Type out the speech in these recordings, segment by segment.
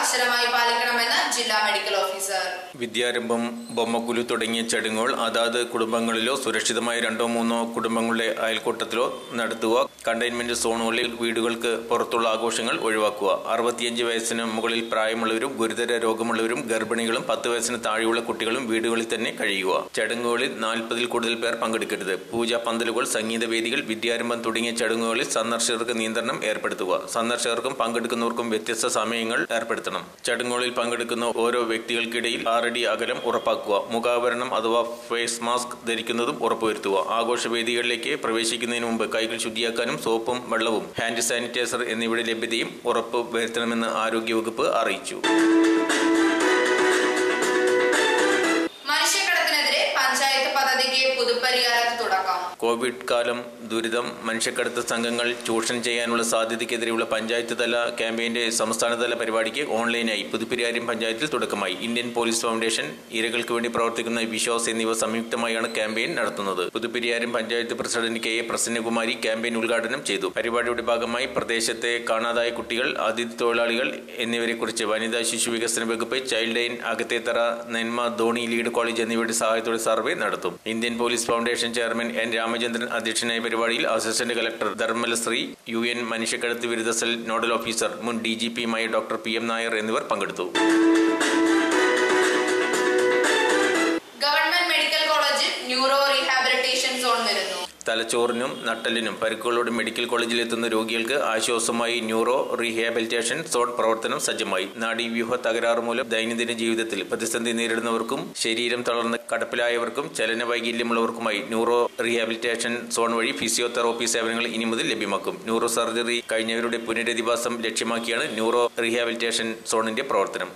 കർശനമായി പാലിക്കണമെന്ന് ജില്ലാ മെഡിക്കൽ ഓഫീസർ വിദ്യാരംഭം ബൊമ്മക്കുലു തുടങ്ങിയ ചടങ്ങുകൾ അതാത് കുടുംബങ്ങളിലോ സുരക്ഷിതമായ രണ്ടോ മൂന്നോ കുടുംബങ്ങളുടെ അയൽക്കൂട്ടത്തിലോ നടത്തുക കണ്ടെയ്ൻമെന്റ് സോണുകളിൽ വീടുകൾക്ക് പുറത്തുള്ള ആഘോഷങ്ങൾ ഒഴിവാക്കുക അറുപത്തിയഞ്ച് വയസ്സിന് മുകളിൽ പ്രായമുള്ളവരും ഗുരുതര രോഗമുള്ളവരും ഗർഭിണികളും പത്ത് വയസ്സിന് താഴെയുള്ള കുട്ടികളും വീടുകളിൽ തന്നെ കഴിയുക ചടങ്ങുകളിൽ നാൽപ്പതിൽ കൂടുതൽ പേർ പങ്കെടുക്കരുത് പൂജാ പന്തലുകൾ സംഗീത വേദികൾ വിദ്യാരംഭം തുടങ്ങിയ ചടങ്ങുകളിൽ സന്ദർശകർക്ക് നിയന്ത്രണം ഏർപ്പെടുത്തുക സന്ദർശകർക്കും പങ്കെടുക്കുന്നവർക്കും വ്യത്യസ്ത സമയങ്ങൾ ഏർപ്പെടുത്തണം ചടങ്ങുകളിൽ പങ്കെടുക്കുന്ന ഓരോ വ്യക്തികൾക്കിടയിൽ ആറടി അകലം ഉറപ്പാക്കുക മുഖാവരണം അഥവാ ഫേസ് മാസ്ക് ധരിക്കുന്നതും ഉറപ്പുവരുത്തുക ആഘോഷവേദികളിലേക്ക് പ്രവേശിക്കുന്നതിന് മുമ്പ് കൈകൾ ശുചിയാക്കാനും സോപ്പും വെള്ളവും ഹാൻഡ് സാനിറ്റൈസർ എന്നിവയുടെ ലഭ്യതയും ഉറപ്പ് വരുത്തണമെന്ന് ആരോഗ്യവകുപ്പ് അറിയിച്ചു മനുഷ്യക്കടത്തിനെതിരെ പഞ്ചായത്ത് പദ്ധതിക്ക് പുതുപ്പരിയാരത്ത് തുടക്കം കോവിഡ് കാലം ദുരിതം മനുഷ്യക്കടത്ത് സംഘങ്ങൾ ചൂഷണം ചെയ്യാനുള്ള സാധ്യതയ്ക്കെതിരെയുള്ള പഞ്ചായത്ത് തല ക്യാമ്പയിന്റെ സംസ്ഥാനതല പരിപാടിക്ക് ഓൺലൈനായി പുതുപ്പെരിയാരം പഞ്ചായത്തിൽ തുടക്കമായി ഇന്ത്യൻ പോലീസ് ഫൗണ്ടേഷൻ ഇരകൾക്ക് വേണ്ടി പ്രവർത്തിക്കുന്ന വിശ്വാസ് എന്നിവ സംയുക്തമായാണ് ക്യാമ്പയിൻ നടത്തുന്നത് Puthuperiyaram panchayat president K A Prasannakumari campaign ഉദ്ഘാടനം ചെയ്തു പരിപാടിയുടെ ഭാഗമായി പ്രദേശത്തെ കാണാതായ കുട്ടികൾ അതിഥി തൊഴിലാളികൾ എന്നിവരെക്കുറിച്ച് വനിതാ ശിശു വികസന വകുപ്പ് child line Akathethara Nenma Dhoni lead college എന്നിവയുടെ സഹായത്തോടെ സർവേ നടത്തും Indian police foundation chairman N Ramachandran അധ്യക്ഷനായ പരിപാടിയിൽ assistant collector Dharmalashree U N മനുഷ്യക്കടത്ത് വിരുദ്ധ സെൽ നോഡൽ ഓഫീസർ മുൻ ഡി ജി പിയുമായ ഡോക്ടർ പി എം നായർ എന്നിവർ പങ്കെടുത്തു ഗവൺമെന്റ് മെഡിക്കൽ കോളേജിൽ ന്യൂറോ റീഹാബിലിറ്റേഷൻ സോൺ വരുന്നു തലച്ചോറിനും നട്ടലിനും പരിക്കുകളോട് മെഡിക്കൽ കോളേജിൽ എത്തുന്ന രോഗികൾക്ക് ആശ്വാസമായി ന്യൂറോ റീഹാബിലിറ്റേഷൻ സോൺ പ്രവർത്തനം സജ്ജമായി നാഡീവ്യൂഹ തകരാറ് മൂലം ദൈനംദിന ജീവിതത്തിൽ പ്രതിസന്ധി നേരിടുന്നവർക്കും ശരീരം തളർന്ന് കടപ്പിലായവർക്കും ചലന വൈകല്യമുള്ളവർക്കുമായി ന്യൂറോ റീഹാബിലിറ്റേഷൻ സോൺ വഴി ഫിസിയോതെറാപ്പി സേവനങ്ങൾ ഇനി മുതൽ ലഭ്യമാക്കും ന്യൂറോ സർജറി കഴിഞ്ഞവരുടെ പുനരധിവാസം ലക്ഷ്യമാക്കിയാണ് ന്യൂറോ റീഹാബിലിറ്റേഷൻ സോണിന്റെ പ്രവർത്തനം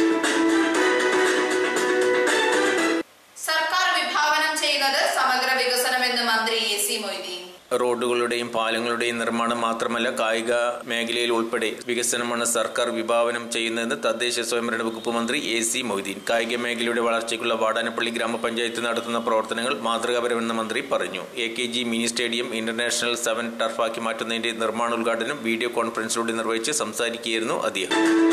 സർക്കാർ വിഭാവനം ചെയ്യുന്നത് സമഗ്ര വികസനമെന്ന് മന്ത്രി എ സി മൊയ്തീൻ റോഡുകളുടെയും പാലങ്ങളുടെയും നിർമ്മാണം മാത്രമല്ല കായിക മേഖലയിൽ ഉൾപ്പെടെ വികസനമാണ് സർക്കാർ വിഭാവനം ചെയ്യുന്നതെന്ന് തദ്ദേശ സ്വയംഭരണ വകുപ്പ് മന്ത്രി എ സി മൊയ്തീൻ കായിക മേഖലയുടെ വളർച്ചയ്ക്കുള്ള വാടാനപ്പള്ളി ഗ്രാമപഞ്ചായത്ത് നടത്തുന്ന പ്രവർത്തനങ്ങൾ മാതൃകാപരമെന്ന് മന്ത്രി പറഞ്ഞു A K G mini stadium international seven ടർഫാക്കി മാറ്റുന്നതിന്റെ നിർമ്മാണോദ്ഘാടനം വീഡിയോ കോൺഫറൻസിലൂടെ നിർവഹിച്ച് സംസാരിക്കുകയായിരുന്നു അദ്ദേഹം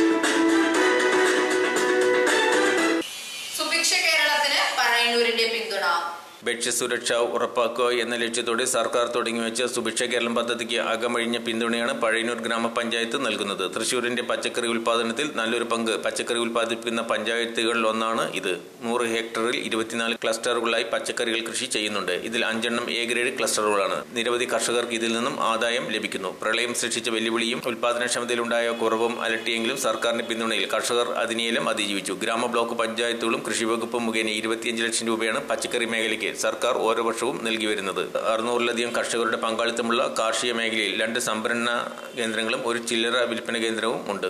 സുഭിക്ഷ കേരളത്തിന് പഴയന്നൂരിന്റെ പിന്തുണ ഭക്ഷ്യസുരക്ഷ ഉറപ്പാക്കുക എന്ന ലക്ഷ്യത്തോടെ സർക്കാർ തുടങ്ങിവെച്ച സുഭിക്ഷ കേരളം പദ്ധതിക്ക് അകമഴിഞ്ഞ പിന്തുണയാണ് പഴയന്നൂർ ഗ്രാമപഞ്ചായത്ത് നൽകുന്നത് തൃശൂരിന്റെ പച്ചക്കറി ഉൽപാദനത്തിൽ നല്ലൊരു പങ്ക് പച്ചക്കറി ഉൽപ്പാദിപ്പിക്കുന്ന പഞ്ചായത്തുകളിൽ ഒന്നാണ് ഇത് നൂറ് ഹെക്ടറിൽ ഇരുപത്തിനാല് ക്ലസ്റ്ററുകളായി പച്ചക്കറികൾ കൃഷി ചെയ്യുന്നുണ്ട് ഇതിൽ അഞ്ചെണ്ണം എ ഗ്രേഡ് ക്ലസ്റ്ററുകളാണ് നിരവധി കർഷകർക്ക് ഇതിൽ നിന്നും ആദായം ലഭിക്കുന്നു പ്രളയം സൃഷ്ടിച്ച വെല്ലുവിളിയും ഉൽപാദനക്ഷമതയിലുണ്ടായ കുറവും അലട്ടിയെങ്കിലും സർക്കാരിന്റെ പിന്തുണയിൽ കർഷകർ അതിനെയെല്ലാം അതിജീവിച്ചു ഗ്രാമ ബ്ലോക്ക് പഞ്ചായത്തുകളും കൃഷി വകുപ്പും മുഖേന ഇരുപത്തിയഞ്ച് ലക്ഷം രൂപയാണ് പച്ചക്കറി മേഖലയ്ക്ക് സർക്കാർ ഓരോ വർഷവും നൽകി വരുന്നത് അറുന്നൂറിലധികം കർഷകരുടെ പങ്കാളിത്തമുള്ള കാർഷിക മേഖലയിൽ രണ്ട് സംഭരണ കേന്ദ്രങ്ങളും ഒരു ചില്ലറ വിൽപ്പന കേന്ദ്രവും ഉണ്ട്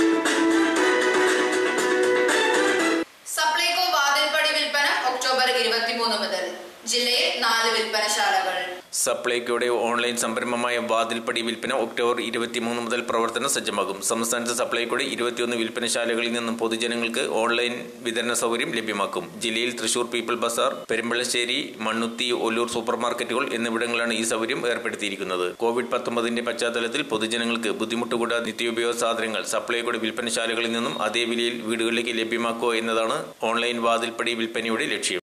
സപ്ലൈകോ വാതിൽപ്പടി വിൽപ്പന ഒക്ടോബർ ഇരുപത്തിമൂന്ന് മുതൽ ജില്ലയിൽ നാല് വിൽപ്പനശാലകൾ സപ്ലൈകോയുടെ ഓൺലൈൻ സംരംഭമായ വാതിൽപ്പടി വിൽപ്പന ഒക്ടോബർ ഇരുപത്തിമൂന്ന് മുതൽ പ്രവർത്തനം സജ്ജമാകും സംസ്ഥാനത്ത് സപ്ലൈകോയുടെ ഇരുപത്തിയൊന്ന് വിൽപ്പനശാലകളിൽ നിന്നും പൊതുജനങ്ങൾക്ക് ഓൺലൈൻ വിതരണ സൗകര്യം ലഭ്യമാക്കും ജില്ലയിൽ Thrissur people bazaar Perumbalassery Mannuthy Ollur super മാർക്കറ്റുകൾ എന്നിവിടങ്ങളിലാണ് ഈ സൗകര്യം ഏർപ്പെടുത്തിയിരിക്കുന്നത് കോവിഡ് പത്തൊമ്പതിന്റെ പശ്ചാത്തലത്തിൽ പൊതുജനങ്ങൾക്ക് ബുദ്ധിമുട്ട് കൂടാതെ നിത്യോപയോഗ സാധനങ്ങൾ സപ്ലൈകോയുടെ വിൽപ്പനശാലകളിൽ നിന്നും അതേ വിലയിൽ വീടുകളിലേക്ക് ലഭ്യമാക്കുക എന്നതാണ് ഓൺലൈൻ വാതിൽപ്പടി വിൽപ്പനയുടെ ലക്ഷ്യം